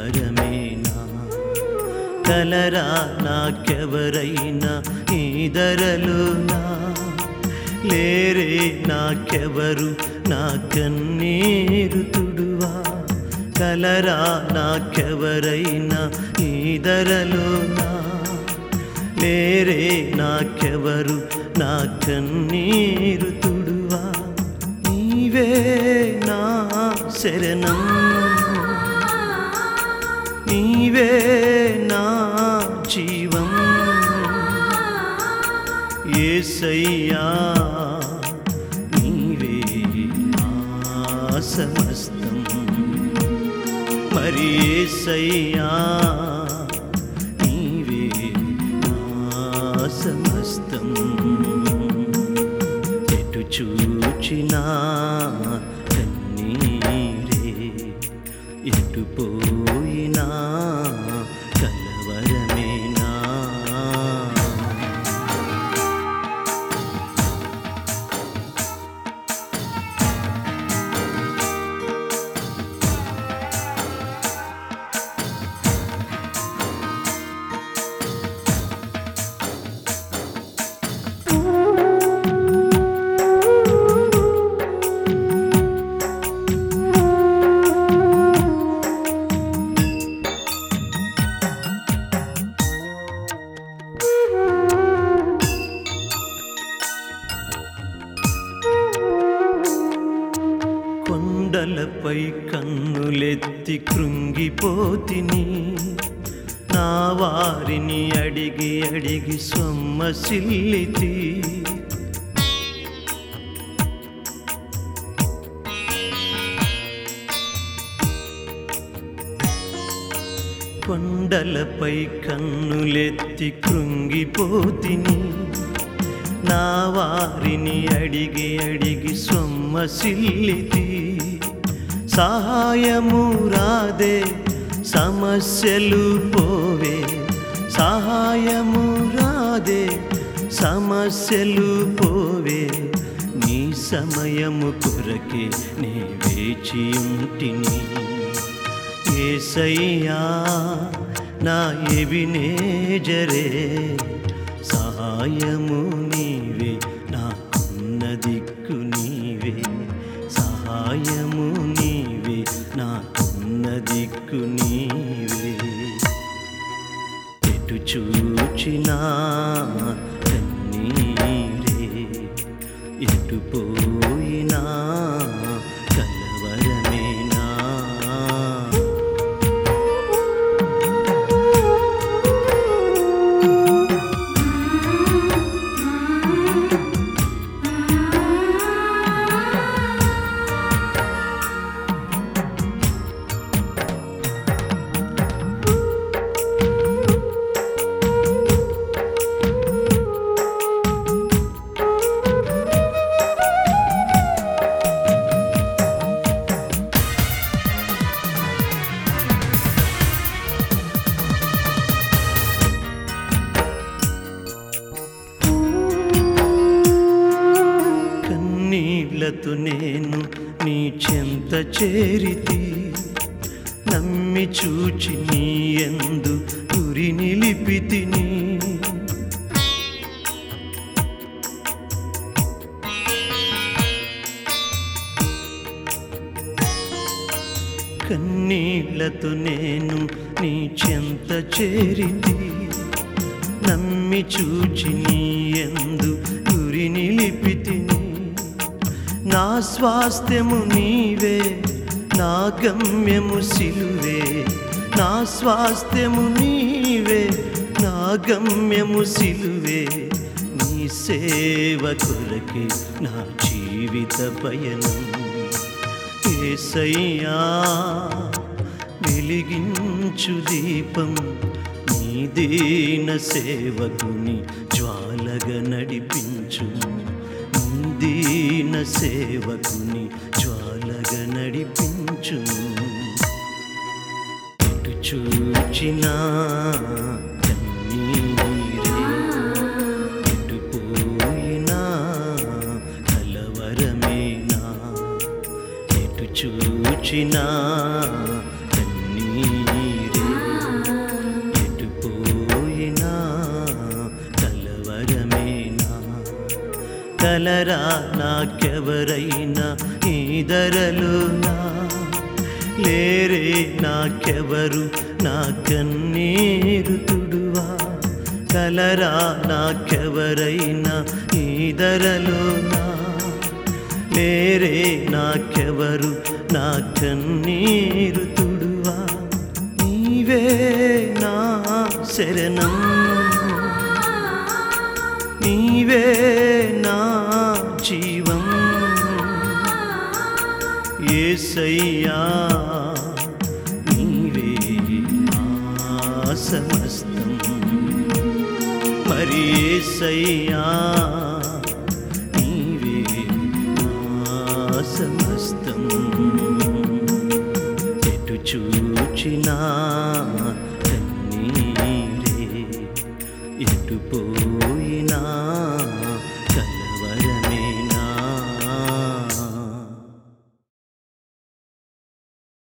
కలవరమేనా కలరా నాకెవరైనా ఈ ధరలోనా లేరే నాకెవరు నా కన్నీరు తుడువా కలరా నాకెవరైనా ఈ ధరలోనా లేరే నాకెవరు నా కన్నీరు తుడువా నీవే నా శరణం నీవే నా జీవం ఏసయ్యా నీవే నా సమస్తం మరి ఏసయ్యా నీవే నా సమస్తం ఎటు చూచినా కన్నీరే ఎటు పోయినా కలవరమేనా కొండలపై కన్నులెత్తి కృంగిపోతిని నా వారిని అడిగి అడిగి సొమ్మసిల్లితి కొండలపై కన్నులెత్తి కృంగిపోతిని నా వారిని అడిగి అడిగి సొమ్మసిల్లితి సహాయము రాదే సమస్యలు పోవే సహాయము రాదే సమస్యలు పోవే నీ సమయము కొరకే నే వేచి ఉంటిని ఏసయ్యా నా ఎవినేజరే సహాయము నీవే నాకున్న దిక్కు నీవే సహాయము నీవే నాకున్న దిక్కు నీవే ఎటు చూచినా కన్నీరే ఎటు పోయినా కలవరమేనా కన్నీళ్లతో నేను నీ చెంత చేరితి నమ్మి చూచి నీ ఎందు గురి నిలిపితిని కన్నీళ్లతో నేను నీ చెంత చేరితి నమ్మి చూచి నీ ఎందు గురి నిలిపితిని నా స్వాస్థ్యము నీవే నా గమ్యము సిలువే నా స్వాస్థ్యము నీవే నా గమ్యము సిలువే నీ సేవ కొరకే నా జీవిత పయనం ఏసయ్యా వెలిగించు దీపం నీ దీన సేవకుని జ్వాలగా నడిపించు నీ దీన సేవకుని జ్వాలగా నడిపించు ఎటు చూచినా కన్నీరే ఎటు పోయినా కలవరమేనా ఎటు చూచినా కన్నీరే కలరా నాకెవరైనా ఈ ధరలోనా లేరే నాకెవరు నా కన్నీరు తుడువా కలరా నాకెవరైనా ఈ ధరలోనా లేరే నాకెవరు నా కన్నీరు తుడువా నీవే నా శరణం నీవే నా జీవం ఏసయ్యా నీవే నా సమస్తం మరి ఏసయ్యా నీవే నా సమస్తం ఎటు చూచినా కన్నీరే ఎటు పో